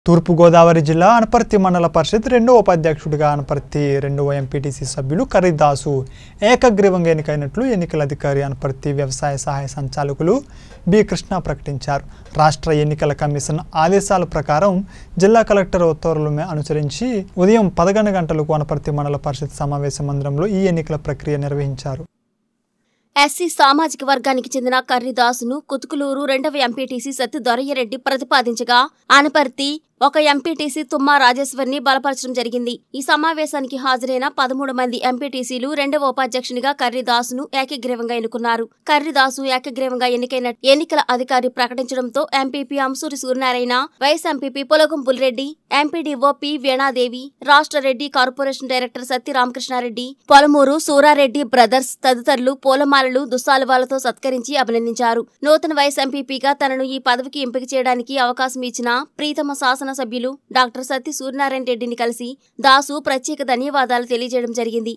తూర్పుగోదావరి జిల్లా అనపర్తి మండల పరిషత్ రెండవ ఉపాధ్యక్షుడిగా అనపర్తి రెండవ ఎంపీటీసీ సభ్యులు కరిదాసు ఏకగ్రీవంగా ఎన్నికైనట్లు ఎన్నికల అధికారి అనపర్తి వ్యవసాయ సహాయ సంచాలకులు బి కృష్ణ ప్రకటించారు రాష్ట్ర ఎన్నికల కమిషన్ ఆదేశాల ప్రకారం జిల్లా కలెక్టర్ ఉత్తర్వులను అనుసరించి ఉదయం పదకొండు గంటలకు అనపర్తి మండల పరిషత్ సమావేశ మందిరంలో ఈ ఎన్నికల ప్రక్రియ నిర్వహించారు ఎస్సీ సామాజిక వర్గానికి చెందిన కర్రిదాసును కుతుకులూరు రెండవ ఎంపీటీసీ సత్తి దొరయ్యరెడ్డి ప్రతిపాదించగా ఆనపర్తి ఒక ఎంపీటీసీ తుమ్మా రాజేశ్వరిని బలపరచడం జరిగింది ఈ సమావేశానికి హాజరైన పదమూడు మంది ఎంపీటీసీలు రెండవ ఉపాధ్యక్షునిగా కర్రిదాసును ఏకగ్రీవంగా ఎన్నుకున్నారు కర్రిదాసు ఏకగ్రీవంగా ఎన్నికైన ఎన్నికల అధికారి ప్రకటించడంతో MPP Ansuri Suryanarayana vice MPP Polagam Pulreddy MPDO P Veenadevi రాష్ట్ర Reddy corporation director Satti Ramakrishnareddy Polamuru Surareddy brothers తదితరులు పూలమాలలు దుస్సాలువాలతో సత్కరించి అభినందించారు నూతన వైస్ ఎంపీపీగా తనను ఈ పదవికి ఎంపిక చేయడానికి అవకాశం ఇచ్చిన ప్రీతమ శాసనసభ్యులు డాక్టర్ సత్తి సూర్యనారాయణ రెడ్డిని కలిసి దాసు ప్రత్యేక ధన్యవాదాలు తెలియజేయడం జరిగింది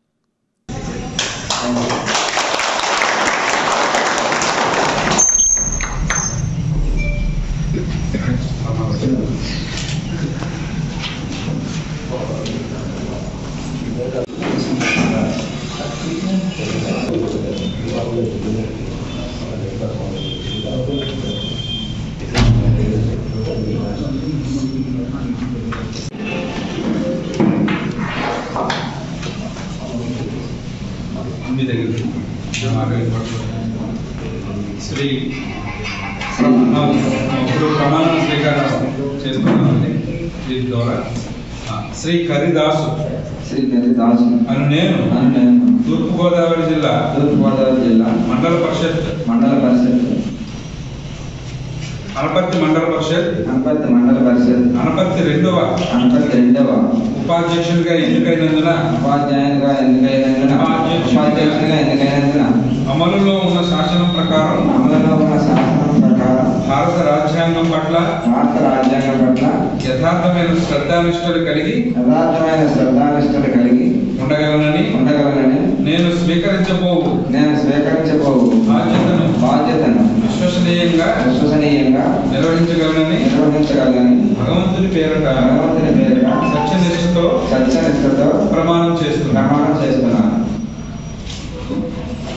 మీ దగ్గర శ్రీ ఇప్పుడు ప్రమాణ స్వీకారం చేసుకున్నామండి దీని ద్వారా ఆ, శ్రీ కరిదాసు శ్రీ గరిదాసు అని నేను అని నేను తూర్పుగోదావరి జిల్లా తూర్పుగోదావరి జిల్లా మండల పరిషత్ మండల పరిషత్ అనపర్తి మండల పరిషత్ అనపర్తి మండల పరిషత్ అనపర్తి రెండవ అనపర్తి రెండవ ఉపాధ్యక్షుడిగా ఎన్నికైనందున ఉపాధ్యాయునిగా ఎన్నికైనందున ఉపాధ్యక్షునిగా ఎన్నికైనందున అమలులో ఉన్న శాసనం ప్రకారం అమలులో ఉన్న శాసనం ప్రకారం భారత రాజ్యాంగం పట్ల భారత రాజ్యాంగం పట్ల యథార్థమైన శ్రద్ధానిష్టలు కలిగి యథార్థమైన శ్రద్ధానిష్టలు కలిగి ఉండగలనని ఉండగలనని నేను స్వీకరించబోవు నేను స్వీకరించబోవు బాధ్యతను బాధ్యతను విశ్వసనీయంగా విశ్వసనీయంగా నిర్వహించగలనని నిర్వహించగలనని భగవంతుని పేరట భగవంతుని